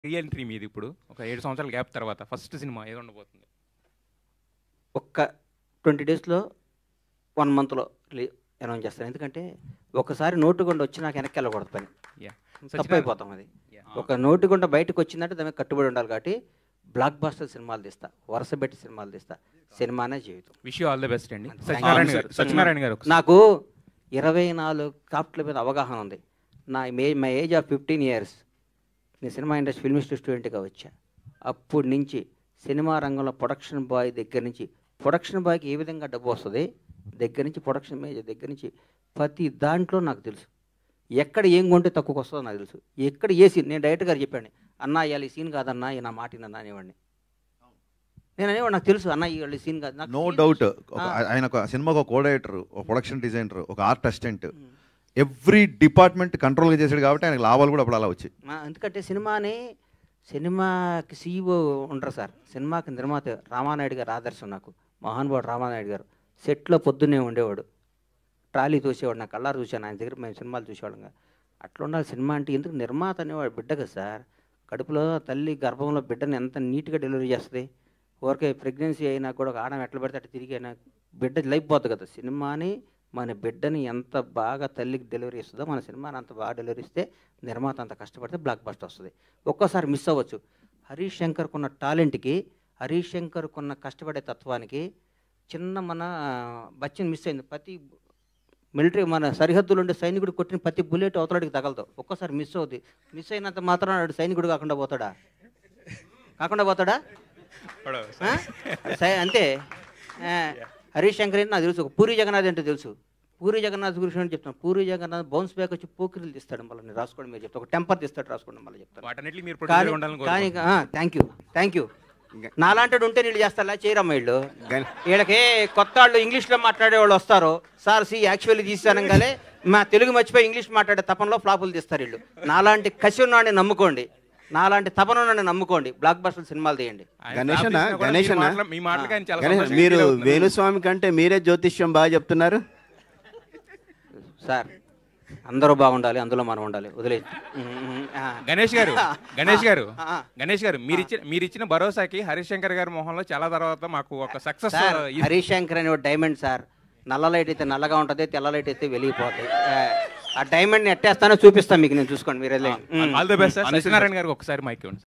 Re entry మీది ఇప్పుడు ఒక ఏడు సంవత్సరాల గ్యాప్ తర్వాత ఫస్ట్ సినిమా ఏది ఉండబోతుంది ఒక్క ట్వంటీ డేస్లో వన్ మంత్లో అనౌన్స్ చేస్తాను ఎందుకంటే ఒకసారి నోటు గుండా వచ్చి నాకు వెనక్కి వెళ్ళకూడదు పని యా తప్పు అయిపోతాం అది ఒక నోటు గుండా బయటకు వచ్చిందంటే దాని మీద కట్టుబడి ఉండాలి కాబట్టి బ్లాక్ బాస్టర్ సినిమాలు తీస్తా వరుస పెట్టి సినిమాలు తీస్తా సినిమానే జీవితం wish you all the best అండి Thank you, Satyanarayana sir. Garu Satyanarayana గారు ఒకసారి. నాకు ఇరవై నాలుగు క్రాఫ్ట్ల మీద అవగాహన ఉంది నా మే my age of fifteen years నేను సినిమా ఇండస్ట్రీ ఫిల్మ్ స్టూడెంట్గా వచ్చా అప్పటి నుంచి సినిమా రంగంలో ప్రొడక్షన్ బాయ్ దగ్గర నుంచి ప్రొడక్షన్ బాయ్కి ఏ విధంగా డబ్బు వస్తుంది దగ్గర నుంచి ప్రొడక్షన్ మేనేజర్ దగ్గర నుంచి ప్రతి దాంట్లో నాకు తెలుసు ఎక్కడ ఏం కొంటే తక్కువకి వస్తుందో నాకు తెలుసు ఎక్కడ ఏ సీన్ నేను డైరెక్ట్ గారు చెప్పాను అన్న ఇవాళ ఈ సీన్ కాదన్నా ఈ నా మాట అన్న అనేవాడిని నేను అనేవాడు నాకు తెలుసు అన్న ఇవాళ ఈ సీన్ కాదు నాకు నో scene డౌట్ తెలుసు. ఆ. ఆయన ఒక సినిమాకు ఒక కోడైటర్ ఒక ప్రొడక్షన్ డిజైనర్ ఒక ఆర్ట్ అసిస్టెంట్ ఎవ్రీ డిపార్ట్మెంట్ కంట్రోల్గా చేశాడు కాబట్టి ఆయనకు లాభాలు కూడా అప్పుడు అలా వచ్చాయి మా- ఎందుకంటే సినిమాని సినిమాకి సీఈఓ ఉండరు సార్ సినిమాకి నిర్మాత రామానాయుడు గారు ఆదర్శం నాకు మహానుభావుడు రామానాయుడు గారు సెట్లో పొద్దున్నే ఉండేవాడు ట్రాలీ చూసేవాడు నాకు కళ్ళారు చూశాను ఆయన దగ్గర మేము సినిమాలు చూసేవాళ్ళం కదా. అట్లా ఉండాలి సినిమా అంటే ఎందుకు నిర్మాత అనేవాడు బిడ్డ కదా సార్ కడుపులో తల్లి గర్భంలో బిడ్డని ఎంత నీట్గా డెలివరీ చేస్తుంది ఊరికే ప్రెగ్నెన్సీ అయినా కూడా ఒక ఆడం ఎట్లా పెడితే అట్లా తిరిగి అయినా బిడ్డ లైఫ్ పోతుంది కదా సినిమాని మన బిడ్డని ఎంత బాగా తల్లికి డెలివరీ ఇస్తుందో మన సినిమాని అంత బాగా డెలివరీ ఇస్తే నిర్మాత అంత కష్టపడితే బ్లాక్ బస్టర్ వస్తుంది ఒక్కోసారి మిస్ అవ్వచ్చు హరీష్ శంకర్కున్న టాలెంట్కి హరీష్ శంకర్కున్న కష్టపడే తత్వానికి చిన్న మన బచ్చన్ మిస్ అయింది ప్రతి మిలిటరీ మన సరిహద్దులు ఉండే సైనికుడు కొట్టిన ప్రతి బుల్లెట్ అవతలడికి తగలదు ఒక్కోసారి మిస్ అవుతుంది మిస్ అయినంత మాత్రం వాడు సైనికుడు కాకుండా పోతాడా కాకుండా పోతాడా ఆ? సై- అంతే ఆ, హరీష్ శంకర్ ఏంటి నాకు తెలుసు ఒక పూరి జగన్నాథ్ అంటే తెలుసు పూరి జగన్నాథ్ గురించి అని చెప్తాను పూరి జగన్నాథ్ బౌన్స్ బ్యాక్ వచ్చి పోకిరీలు తీస్తాడు మళ్ళీ నేను రాసుకోండి మీరు చెప్తాను ఒక టెంపర్ తీస్తాడు రాసుకోండి మళ్ళీ చెప్తాను వాటన్నిటిని మీరు కానీ ప్రొడ్యూసర్ ఉండాలని కానీ కోరుకుంటున్నాను. థ్యాంక్ యూ థ్యాంక్ యూ నాలాంటి ఉంటే నీళ్ళు చేస్తారా చేయరమ్మ వీళ్ళు వీళ్ళకి కొత్త వాళ్ళు ఇంగ్లీష్లో మాట్లాడే వాళ్ళు వస్తారు సార్ సి యాక్చువల్లీ తీసానంగానే మా తెలుగు మర్చిపోయి ఇంగ్లీష్ మాట్లాడే తపనలో ఫ్లాపులు తీస్తారు వీళ్ళు నాలాంటి కసి ఉన్నాడిని నమ్ముకోండి నాలాంటి తపన ఉన్నాడిని నమ్ముకోండి బ్లాక్ బస్టర్ సినిమాలు తీయండి ఆయన గణేష్ అన్న, ఫ్లాప్ చేసినా కూడా గణేష్ మీ అన్న. మాటల- మీ మాటలకి ఆయన చాలా గణేష్ సంతోషంగా మీరు feel అవుతున్నారు. వేణుస్వామి కంటే మీరే జ్యోతిష్యం బాగా చెప్తున్నారు సార్ అందరూ బాగుండాలి అందులో మనం ఉండాలి వదిలే గణేష్ గారు గణేష్ గారు ఆ, ఆ. గణేష్ గారు మీరు ఇచ్చిన మీరు ఇచ్చిన భరోసాకి హరీష్ శంకర్ గారి మొహంలో చాలా తర్వాత మాకు ఒక సక్సెస్ సార్ హరీష్ శంకర్ అనే డైమండ్ సార్ నల్ల లైట్ అయితే నల్లగా ఉంటుంది తెల్ల లైట్ అయితే వెలిగిపోతాయి ఆ, ఆ డైమండ్ ఎట్టేస్తానో చూపిస్తాను మీకు నేను చూసుకోండి మీరు వెళ్ళండి. ఆల్ ద బెస్ట్ సత్యనారాయణ గారికి ఒకసారి మైక్ ఇవ్వండి